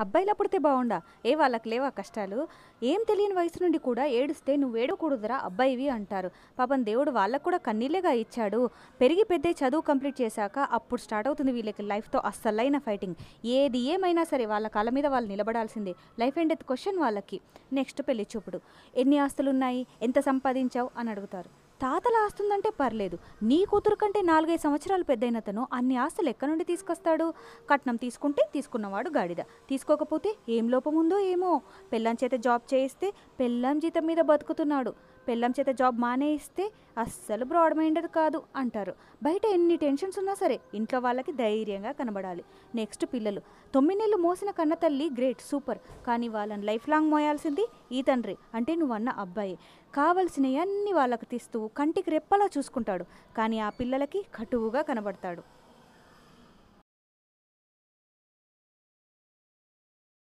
అబ్బాయిలా పుడితే బాగుండా ఏ వాళ్ళకి లేవా కష్టాలు ఏం తెలియని వయసు నుండి కూడా ఏడుస్తే నువ్వు ఏడకూడదురా అబ్బాయివి అంటారు పాపం దేవుడు వాళ్ళకు కూడా కన్నీళ్ళేగా ఇచ్చాడు పెరిగి పెద్ద చదువు కంప్లీట్ చేశాక అప్పుడు స్టార్ట్ అవుతుంది వీళ్ళకి లైఫ్తో అస్సలైన ఫైటింగ్ ఏది ఏమైనా సరే వాళ్ళ కాళ్ళ మీద వాళ్ళు నిలబడాల్సిందే లైఫ్ అండ్ డెత్ క్వశ్చన్ వాళ్ళకి నెక్స్ట్ పెళ్లి చూపుడు ఎన్ని ఆస్తులు ఉన్నాయి ఎంత సంపాదించావు అని అడుగుతారు తాతల ఆస్తుందంటే పర్లేదు నీ కూతురు కంటే నాలుగైదు సంవత్సరాలు పెద్దయిన తను అన్ని ఆస్తులు ఎక్కడి నుండి తీసుకొస్తాడు కట్నం తీసుకుంటే తీసుకున్నవాడు గాడిద తీసుకోకపోతే ఏం లోపం ఉందో ఏమో పెళ్ళాం చేత జాబ్ చేయిస్తే పెళ్ళాం జీతం మీద బతుకుతున్నాడు పెళ్ళాం చేత జాబ్ మానేయిస్తే అస్సలు బ్రాడ్ మైండెడ్ కాదు అంటారు బయట ఎన్ని టెన్షన్స్ ఉన్నా సరే ఇంట్లో వాళ్ళకి ధైర్యంగా కనబడాలి నెక్స్ట్ పిల్లలు తొమ్మిది నెలలు మోసిన కన్న తల్లి గ్రేట్ సూపర్ కానీ వాళ్ళని లైఫ్ లాంగ్ మోయాల్సింది ఈ తండ్రి అంటే నువ్వన్న అబ్బాయి కావలసినవన్నీ వాళ్ళకి తీస్తూ కంటికి రెప్పలా చూసుకుంటాడు కానీ ఆ పిల్లలకి కటువుగా కనబడతాడు